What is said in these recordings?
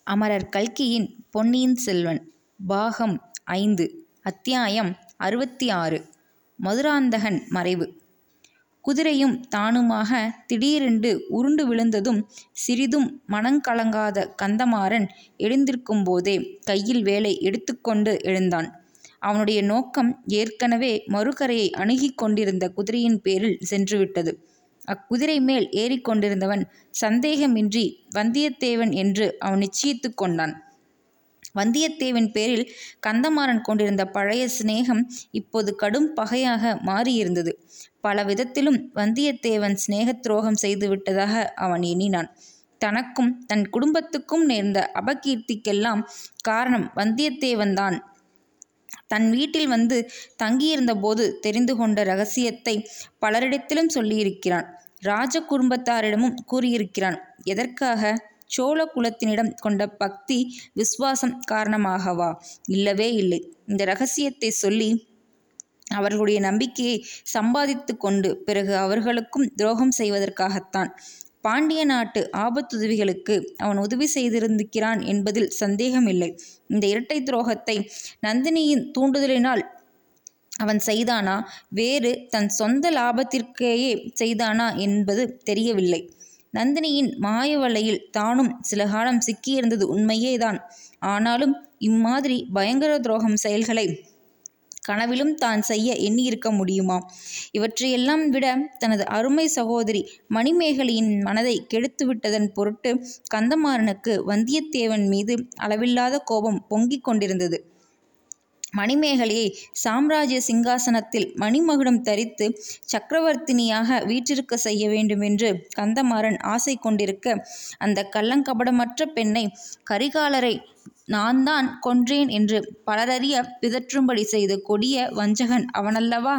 அமரர் கல்கியின் பொன்னியின் செல்வன் பாகம் ஐந்து அத்தியாயம் அறுபத்தி ஆறு மதுராந்தகன் மறைவு குதிரையும் தானுமாக திடீரென்று உருண்டு விழுந்ததும் சிறிதும் மனங்கலங்காத கந்தமாறன் எழுந்திருக்கும் போதே கையில் வேலை எடுத்துக்கொண்டு எழுந்தான் அவனுடைய நோக்கம் ஏற்கனவே மறுகரையை அணுகிக் கொண்டிருந்த குதிரையின் பேரில் சென்றுவிட்டது அக்குதிரை மேல் ஏறிக்கொண்டிருந்தவன் சந்தேகமின்றி வந்தியத்தேவன் என்று அவன் நிச்சயித்து கொண்டான் வந்தியத்தேவன் பேரில் கந்தமாறன் கொண்டிருந்த பழைய சிநேகம் இப்போது கடும் பகையாக மாறியிருந்தது பல விதத்திலும் வந்தியத்தேவன் சிநேக துரோகம் செய்துவிட்டதாக அவன் எண்ணினான் தனக்கும் தன் குடும்பத்துக்கும் நேர்ந்த அபகீர்த்திக்கெல்லாம் காரணம் வந்தியத்தேவன்தான் தன் வீட்டில் வந்து தங்கியிருந்த போது தெரிந்து கொண்ட ரகசியத்தை பலரிடத்திலும் சொல்லியிருக்கிறான் ராஜ குடும்பத்தாரிடமும் கூறியிருக்கிறான் எதற்காக சோழ குலத்தினிடம் கொண்ட பக்தி விசுவாசம் காரணமாகவா இல்லவே இல்லை இந்த ரகசியத்தை சொல்லி அவர்களுடைய நம்பிக்கையை சம்பாதித்து கொண்டு பிறகு அவர்களுக்கும் துரோகம் செய்வதற்காகத்தான் பாண்டிய நாட்டு ஆபத்துதவிகளுக்கு அவன் உதவி செய்திருந்திருக்கிறான் என்பதில் சந்தேகமில்லை இந்த இரட்டை துரோகத்தை நந்தினியின் தூண்டுதலினால் அவன் செய்தானா வேறு தன் சொந்த லாபத்திற்கேயே செய்தானா என்பது தெரியவில்லை நந்தினியின் மாயவலையில் தானும் சில காலம் சிக்கியிருந்தது உண்மையேதான் ஆனாலும் இம்மாதிரி பயங்கர துரோகம் செயல்களை கனவிலும் தான் செய்ய எண்ணியிருக்க முடியுமா இவற்றையெல்லாம் விட தனது அருமை சகோதரி மணிமேகலையின் மனதை கெடுத்துவிட்டதன் பொருட்டு கந்தமாறனுக்கு வந்தியத்தேவன் மீது அளவில்லாத கோபம் பொங்கிக் கொண்டிருந்தது மணிமேகலையை சாம்ராஜ்ய சிங்காசனத்தில் மணிமகுடம் தரித்து சக்கரவர்த்தினியாக வீற்றிருக்க செய்ய வேண்டுமென்று கந்தமாறன் ஆசை கொண்டிருக்க அந்த கள்ளங்கபடமற்ற பெண்ணை கரிகாலரை நான் தான் கொன்றேன் என்று பலரறிய பிதற்றும்படி செய்த கொடிய வஞ்சகன் அவனல்லவா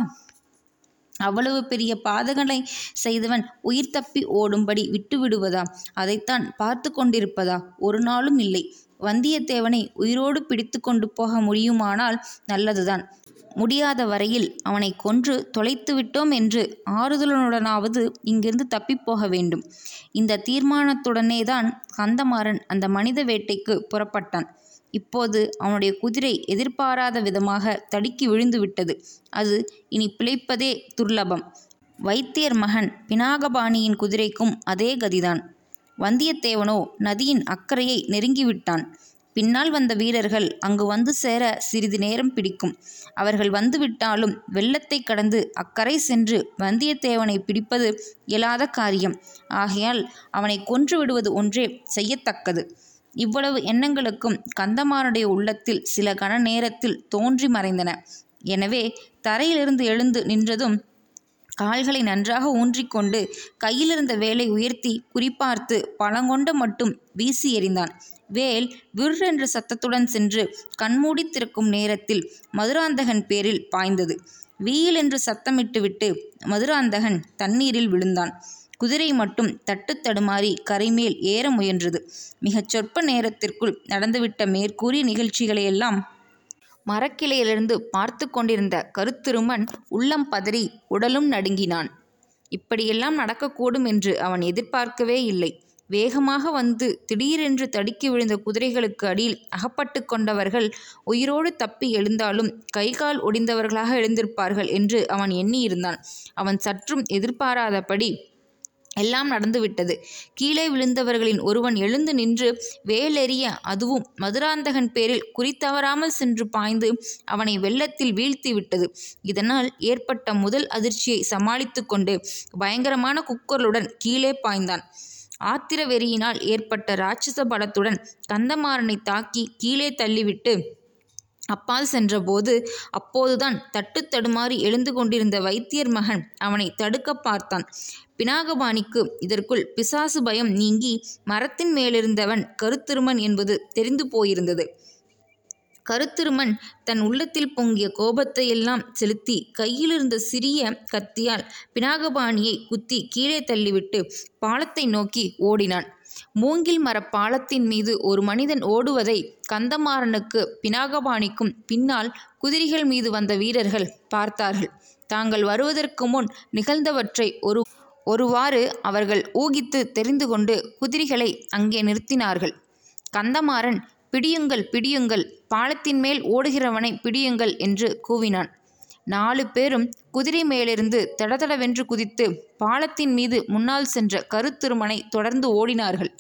அவ்வளவு பெரிய பாதகனை செய்தவன் உயிர் தப்பி ஓடும்படி விட்டுவிடுவதா அதைத்தான் பார்த்து கொண்டிருப்பதா ஒரு நாளும் இல்லை வந்தியத்தேவனை உயிரோடு பிடித்து கொண்டு போக முடியுமானால் நல்லதுதான் முடியாத வரையில் அவனை கொன்று தொலைத்து விட்டோம் என்று ஆறுதலுடனாவது இங்கிருந்து தப்பிப்போக வேண்டும் இந்த தீர்மானத்துடனே தான் கந்தமாறன் அந்த மனித வேட்டைக்கு புறப்பட்டான் இப்போது அவனுடைய குதிரை எதிர்பாராத விதமாக தடுக்கி விழுந்து விட்டது அது இனி பிழைப்பதே துர்லபம் வைத்தியர் மகன் பினாகபாணியின் குதிரைக்கும் அதே கதிதான் வந்தியத்தேவனோ நதியின் அக்கறையை நெருங்கிவிட்டான் பின்னால் வந்த வீரர்கள் அங்கு வந்து சேர சிறிது நேரம் பிடிக்கும் அவர்கள் வந்துவிட்டாலும் வெள்ளத்தை கடந்து அக்கறை சென்று வந்தியத்தேவனை பிடிப்பது இயலாத காரியம் ஆகையால் அவனை கொன்று விடுவது ஒன்றே செய்யத்தக்கது இவ்வளவு எண்ணங்களுக்கும் கந்தமாரனுடைய உள்ளத்தில் சில கன நேரத்தில் தோன்றி மறைந்தன எனவே தரையிலிருந்து எழுந்து நின்றதும் கால்களை நன்றாக ஊன்றிக்கொண்டு கையிலிருந்த வேலை உயர்த்தி குறிப்பார்த்து பழங்கொண்ட மட்டும் வீசி எறிந்தான் வேல் விர் என்ற சத்தத்துடன் சென்று கண்மூடி திறக்கும் நேரத்தில் மதுராந்தகன் பேரில் பாய்ந்தது வீல் என்று சத்தமிட்டுவிட்டு மதுராந்தகன் தண்ணீரில் விழுந்தான் குதிரை மட்டும் தட்டு தடுமாறி கரைமேல் ஏற முயன்றது மிகச் சொற்ப நேரத்திற்குள் நடந்துவிட்ட மேற்கூறிய நிகழ்ச்சிகளையெல்லாம் மரக்கிளையிலிருந்து பார்த்து கொண்டிருந்த கருத்திருமன் உள்ளம் பதறி உடலும் நடுங்கினான் இப்படியெல்லாம் நடக்கக்கூடும் என்று அவன் எதிர்பார்க்கவே இல்லை வேகமாக வந்து திடீரென்று தடுக்கி விழுந்த குதிரைகளுக்கு அடியில் அகப்பட்டு கொண்டவர்கள் உயிரோடு தப்பி எழுந்தாலும் கைகால் ஒடிந்தவர்களாக எழுந்திருப்பார்கள் என்று அவன் எண்ணியிருந்தான் அவன் சற்றும் எதிர்பாராதபடி எல்லாம் நடந்துவிட்டது கீழே விழுந்தவர்களின் ஒருவன் எழுந்து நின்று வேலெறிய அதுவும் மதுராந்தகன் பேரில் குறித்தவராமல் சென்று பாய்ந்து அவனை வெள்ளத்தில் வீழ்த்தி விட்டது இதனால் ஏற்பட்ட முதல் அதிர்ச்சியை சமாளித்து கொண்டு பயங்கரமான குக்கர்களுடன் கீழே பாய்ந்தான் ஆத்திர வெறியினால் ஏற்பட்ட ராட்சச பலத்துடன் கந்தமாறனை தாக்கி கீழே தள்ளிவிட்டு அப்பால் சென்றபோது அப்போதுதான் தட்டு தடுமாறி எழுந்து கொண்டிருந்த வைத்தியர் மகன் அவனை தடுக்க பார்த்தான் பினாகபாணிக்கு இதற்குள் பிசாசு பயம் நீங்கி மரத்தின் மேலிருந்தவன் கருத்திருமன் என்பது தெரிந்து போயிருந்தது கருத்திருமன் தன் உள்ளத்தில் பொங்கிய கோபத்தை எல்லாம் செலுத்தி கையிலிருந்த சிறிய கத்தியால் பினாகபாணியை குத்தி கீழே தள்ளிவிட்டு பாலத்தை நோக்கி ஓடினான் மூங்கில் மர பாலத்தின் மீது ஒரு மனிதன் ஓடுவதை கந்தமாறனுக்கு பினாகபாணிக்கும் பின்னால் குதிரைகள் மீது வந்த வீரர்கள் பார்த்தார்கள் தாங்கள் வருவதற்கு முன் நிகழ்ந்தவற்றை ஒரு ஒருவாறு அவர்கள் ஊகித்து தெரிந்து கொண்டு குதிரைகளை அங்கே நிறுத்தினார்கள் கந்தமாறன் பிடியுங்கள் பிடியுங்கள் பாலத்தின் மேல் ஓடுகிறவனை பிடியுங்கள் என்று கூவினான் நாலு பேரும் குதிரை மேலிருந்து தடதடவென்று குதித்து பாலத்தின் மீது முன்னால் சென்ற கருத்திருமனை தொடர்ந்து ஓடினார்கள்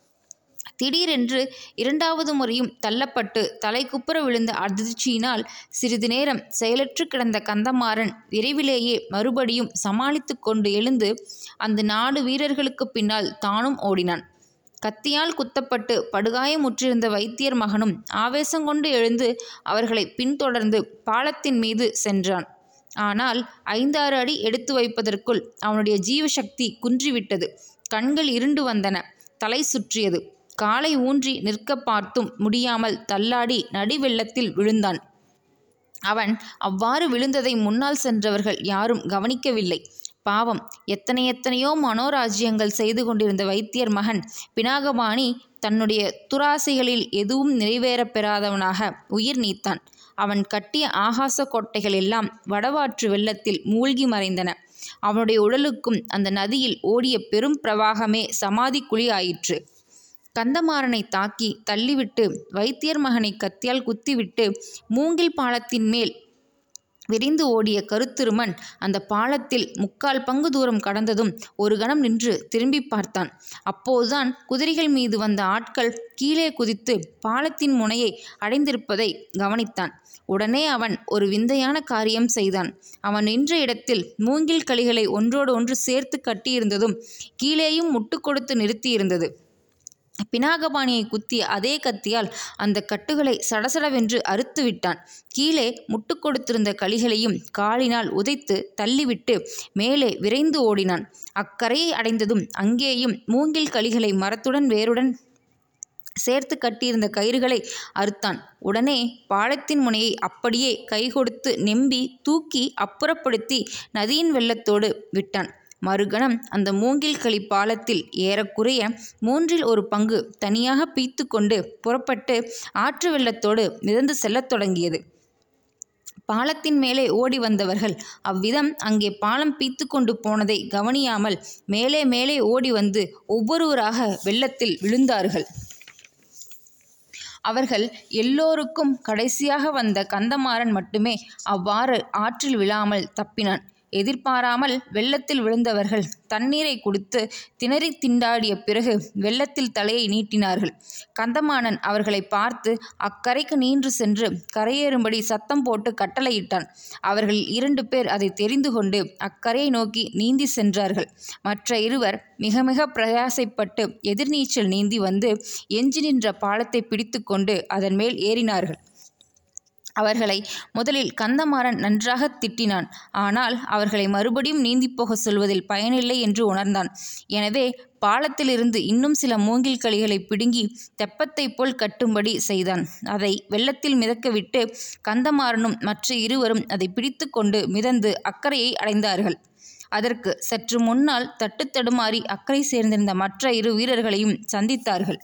திடீரென்று இரண்டாவது முறையும் தள்ளப்பட்டு தலைக்குப்புற விழுந்த அதிர்ச்சியினால் சிறிது நேரம் செயலற்று கிடந்த கந்தமாறன் விரைவிலேயே மறுபடியும் சமாளித்து கொண்டு எழுந்து அந்த நாடு வீரர்களுக்கு பின்னால் தானும் ஓடினான் கத்தியால் குத்தப்பட்டு படுகாயமுற்றிருந்த வைத்தியர் மகனும் ஆவேசங்கொண்டு எழுந்து அவர்களை பின்தொடர்ந்து பாலத்தின் மீது சென்றான் ஆனால் ஐந்தாறு அடி எடுத்து வைப்பதற்குள் அவனுடைய ஜீவசக்தி குன்றிவிட்டது கண்கள் இருண்டு வந்தன தலை சுற்றியது காலை ஊன்றி நிற்க பார்த்தும் முடியாமல் தள்ளாடி நடிவெள்ளத்தில் விழுந்தான் அவன் அவ்வாறு விழுந்ததை முன்னால் சென்றவர்கள் யாரும் கவனிக்கவில்லை பாவம் எத்தனை எத்தனையோ மனோராஜ்யங்கள் செய்து கொண்டிருந்த வைத்தியர் மகன் பினாகபாணி தன்னுடைய துராசைகளில் எதுவும் நிறைவேறப் பெறாதவனாக உயிர் நீத்தான் அவன் கட்டிய ஆகாச கோட்டைகள் எல்லாம் வடவாற்று வெள்ளத்தில் மூழ்கி மறைந்தன அவனுடைய உடலுக்கும் அந்த நதியில் ஓடிய பெரும் பிரவாகமே சமாதி குழி ஆயிற்று கந்தமாறனை தாக்கி தள்ளிவிட்டு வைத்தியர் மகனை கத்தியால் குத்திவிட்டு மூங்கில் பாலத்தின் மேல் விரிந்து ஓடிய கருத்திருமன் அந்த பாலத்தில் முக்கால் பங்கு தூரம் கடந்ததும் ஒரு கணம் நின்று திரும்பி பார்த்தான் அப்போதுதான் குதிரைகள் மீது வந்த ஆட்கள் கீழே குதித்து பாலத்தின் முனையை அடைந்திருப்பதை கவனித்தான் உடனே அவன் ஒரு விந்தையான காரியம் செய்தான் அவன் நின்ற இடத்தில் மூங்கில் களிகளை ஒன்றோடு ஒன்று சேர்த்து கட்டியிருந்ததும் கீழேயும் முட்டு கொடுத்து நிறுத்தியிருந்தது பினாகபாணியை குத்திய அதே கத்தியால் அந்த கட்டுகளை சடசடவென்று அறுத்து விட்டான் கீழே முட்டு கொடுத்திருந்த களிகளையும் காலினால் உதைத்து தள்ளிவிட்டு மேலே விரைந்து ஓடினான் அக்கரையை அடைந்ததும் அங்கேயும் மூங்கில் களிகளை மரத்துடன் வேருடன் சேர்த்து கட்டியிருந்த கயிறுகளை அறுத்தான் உடனே பாலத்தின் முனையை அப்படியே கை கொடுத்து நெம்பி தூக்கி அப்புறப்படுத்தி நதியின் வெள்ளத்தோடு விட்டான் மறுகணம் அந்த மூங்கில் களி பாலத்தில் ஏறக்குறைய மூன்றில் ஒரு பங்கு தனியாக பீத்து கொண்டு புறப்பட்டு ஆற்று வெள்ளத்தோடு மிதந்து செல்லத் தொடங்கியது பாலத்தின் மேலே ஓடி வந்தவர்கள் அவ்விதம் அங்கே பாலம் பீத்து கொண்டு போனதை கவனியாமல் மேலே மேலே ஓடி வந்து ஒவ்வொருவராக வெள்ளத்தில் விழுந்தார்கள் அவர்கள் எல்லோருக்கும் கடைசியாக வந்த கந்தமாறன் மட்டுமே அவ்வாறு ஆற்றில் விழாமல் தப்பினான் எதிர்பாராமல் வெள்ளத்தில் விழுந்தவர்கள் தண்ணீரை குடித்து திணறி திண்டாடிய பிறகு வெள்ளத்தில் தலையை நீட்டினார்கள் கந்தமானன் அவர்களை பார்த்து அக்கரைக்கு நீன்று சென்று கரையேறும்படி சத்தம் போட்டு கட்டளையிட்டான் அவர்கள் இரண்டு பேர் அதை தெரிந்து கொண்டு அக்கரையை நோக்கி நீந்தி சென்றார்கள் மற்ற இருவர் மிக மிக பிரயாசைப்பட்டு எதிர்நீச்சல் நீந்தி வந்து எஞ்சி நின்ற பாலத்தை பிடித்து கொண்டு அதன் மேல் ஏறினார்கள் அவர்களை முதலில் கந்தமாறன் நன்றாக திட்டினான் ஆனால் அவர்களை மறுபடியும் நீந்திப்போக சொல்வதில் பயனில்லை என்று உணர்ந்தான் எனவே பாலத்திலிருந்து இன்னும் சில மூங்கில் களிகளை பிடுங்கி தெப்பத்தைப் போல் கட்டும்படி செய்தான் அதை வெள்ளத்தில் மிதக்கவிட்டு கந்தமாறனும் மற்ற இருவரும் அதை பிடித்து கொண்டு மிதந்து அக்கறையை அடைந்தார்கள் அதற்கு சற்று முன்னால் தட்டுத்தடுமாறி அக்கறை சேர்ந்திருந்த மற்ற இரு வீரர்களையும் சந்தித்தார்கள்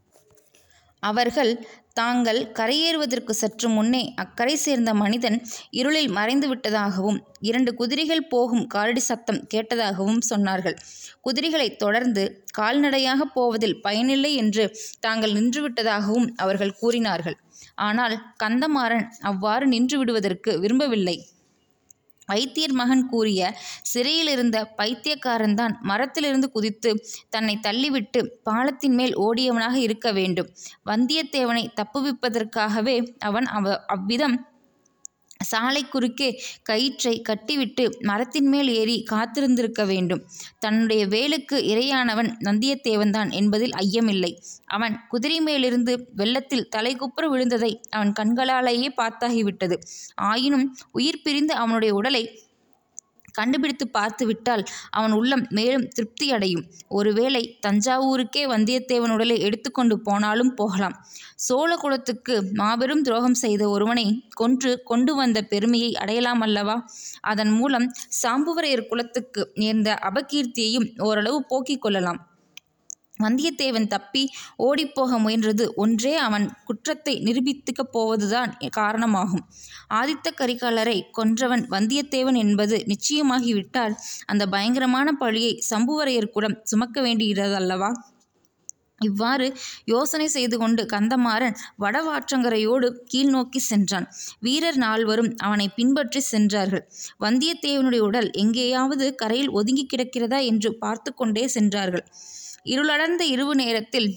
அவர்கள் தாங்கள் கரையேறுவதற்கு சற்று முன்னே அக்கரை சேர்ந்த மனிதன் இருளில் மறைந்து விட்டதாகவும் இரண்டு குதிரைகள் போகும் காலடி சத்தம் கேட்டதாகவும் சொன்னார்கள் குதிரைகளை தொடர்ந்து கால்நடையாக போவதில் பயனில்லை என்று தாங்கள் நின்றுவிட்டதாகவும் அவர்கள் கூறினார்கள் ஆனால் கந்தமாறன் அவ்வாறு நின்று விடுவதற்கு விரும்பவில்லை வைத்தியர் மகன் கூறிய சிறையில் இருந்த பைத்தியக்காரன்தான் மரத்திலிருந்து குதித்து தன்னை தள்ளிவிட்டு பாலத்தின் மேல் ஓடியவனாக இருக்க வேண்டும் வந்தியத்தேவனை தப்புவிப்பதற்காகவே அவன் அவ அவ்விதம் சாலை குறுக்கே கயிற்றை கட்டிவிட்டு மரத்தின் மேல் ஏறி காத்திருந்திருக்க வேண்டும் தன்னுடைய வேலுக்கு இரையானவன் வந்தியத்தேவன்தான் என்பதில் ஐயமில்லை அவன் குதிரை மேலிருந்து வெள்ளத்தில் தலைகுப்புற விழுந்ததை அவன் கண்களாலேயே பார்த்தாகிவிட்டது ஆயினும் உயிர் பிரிந்து அவனுடைய உடலை கண்டுபிடித்து பார்த்துவிட்டால் அவன் உள்ளம் மேலும் திருப்தி அடையும் ஒருவேளை தஞ்சாவூருக்கே வந்தியத்தேவன் உடலை எடுத்துக்கொண்டு போனாலும் போகலாம் சோழ குலத்துக்கு மாபெரும் துரோகம் செய்த ஒருவனை கொன்று கொண்டு வந்த பெருமையை அடையலாம் அல்லவா அதன் மூலம் சாம்புவரையர் குலத்துக்கு நேர்ந்த அபகீர்த்தியையும் ஓரளவு போக்கிக் கொள்ளலாம் வந்தியத்தேவன் தப்பி ஓடிப்போக முயன்றது ஒன்றே அவன் குற்றத்தை நிரூபித்துக்கப் போவதுதான் காரணமாகும் ஆதித்த கரிகாலரை கொன்றவன் வந்தியத்தேவன் என்பது நிச்சயமாகிவிட்டால் அந்த பயங்கரமான பழியை சம்புவரையர் கூட சுமக்க வேண்டியதல்லவா இவ்வாறு யோசனை செய்து கொண்டு கந்தமாறன் வடவாற்றங்கரையோடு கீழ் நோக்கி சென்றான் வீரர் நால்வரும் அவனை பின்பற்றி சென்றார்கள் வந்தியத்தேவனுடைய உடல் எங்கேயாவது கரையில் ஒதுங்கி கிடக்கிறதா என்று பார்த்து கொண்டே சென்றார்கள் இருளடர்ந்த இரவு நேரத்தில்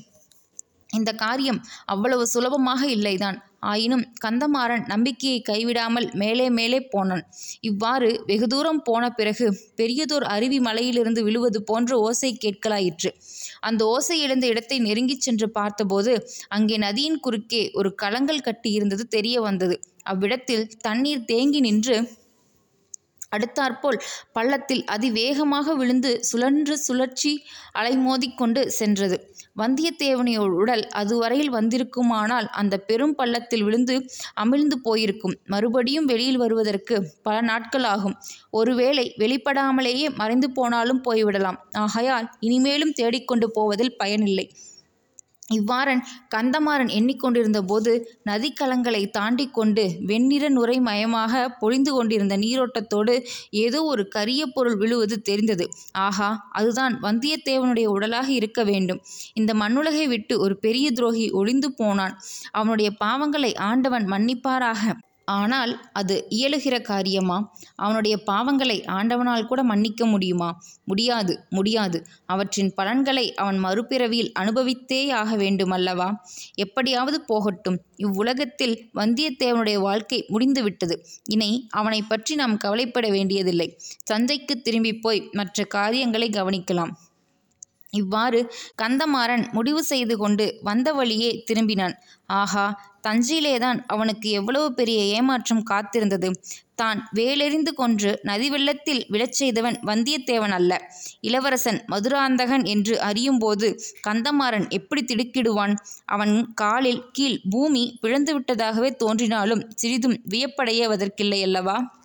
இந்த காரியம் அவ்வளவு சுலபமாக இல்லைதான் ஆயினும் கந்தமாறன் நம்பிக்கையை கைவிடாமல் மேலே மேலே போனான் இவ்வாறு வெகு தூரம் போன பிறகு பெரியதோர் அருவி மலையிலிருந்து விழுவது போன்ற ஓசை கேட்கலாயிற்று அந்த ஓசை எழுந்த இடத்தை நெருங்கிச் சென்று பார்த்தபோது அங்கே நதியின் குறுக்கே ஒரு களங்கள் கட்டியிருந்தது தெரிய வந்தது அவ்விடத்தில் தண்ணீர் தேங்கி நின்று அடுத்தாற்போல் பள்ளத்தில் அதிவேகமாக விழுந்து சுழன்று சுழற்சி அலைமோதிக்கொண்டு சென்றது வந்தியத்தேவனுடைய உடல் அதுவரையில் வந்திருக்குமானால் அந்த பெரும் பள்ளத்தில் விழுந்து அமிழ்ந்து போயிருக்கும் மறுபடியும் வெளியில் வருவதற்கு பல நாட்கள் ஆகும் ஒருவேளை வெளிப்படாமலேயே மறைந்து போனாலும் போய்விடலாம் ஆகையால் இனிமேலும் தேடிக்கொண்டு போவதில் பயனில்லை இவ்வாறன் கந்தமாறன் எண்ணிக்கொண்டிருந்த போது நதிக்கலங்களை தாண்டி கொண்டு வெண்ணிற நுரை மயமாக பொழிந்து கொண்டிருந்த நீரோட்டத்தோடு ஏதோ ஒரு கரிய பொருள் விழுவது தெரிந்தது ஆஹா அதுதான் வந்தியத்தேவனுடைய உடலாக இருக்க வேண்டும் இந்த மண்ணுலகை விட்டு ஒரு பெரிய துரோகி ஒளிந்து போனான் அவனுடைய பாவங்களை ஆண்டவன் மன்னிப்பாராக ஆனால் அது இயலுகிற காரியமா அவனுடைய பாவங்களை ஆண்டவனால் கூட மன்னிக்க முடியுமா முடியாது முடியாது அவற்றின் பலன்களை அவன் மறுபிறவியில் அனுபவித்தே ஆக வேண்டுமல்லவா எப்படியாவது போகட்டும் இவ்வுலகத்தில் வந்தியத்தேவனுடைய வாழ்க்கை முடிந்துவிட்டது இனி அவனை பற்றி நாம் கவலைப்பட வேண்டியதில்லை தந்தைக்கு திரும்பி போய் மற்ற காரியங்களை கவனிக்கலாம் இவ்வாறு கந்தமாறன் முடிவு செய்து கொண்டு வந்த வழியே திரும்பினான் ஆஹா தஞ்சையிலேதான் அவனுக்கு எவ்வளவு பெரிய ஏமாற்றம் காத்திருந்தது தான் வேலெறிந்து கொன்று நதி வெள்ளத்தில் விழச் செய்தவன் வந்தியத்தேவன் அல்ல இளவரசன் மதுராந்தகன் என்று அறியும்போது கந்தமாறன் எப்படி திடுக்கிடுவான் அவன் காலில் கீழ் பூமி பிழந்து விட்டதாகவே தோன்றினாலும் சிறிதும் வியப்படையவதற்கில்லையல்லவா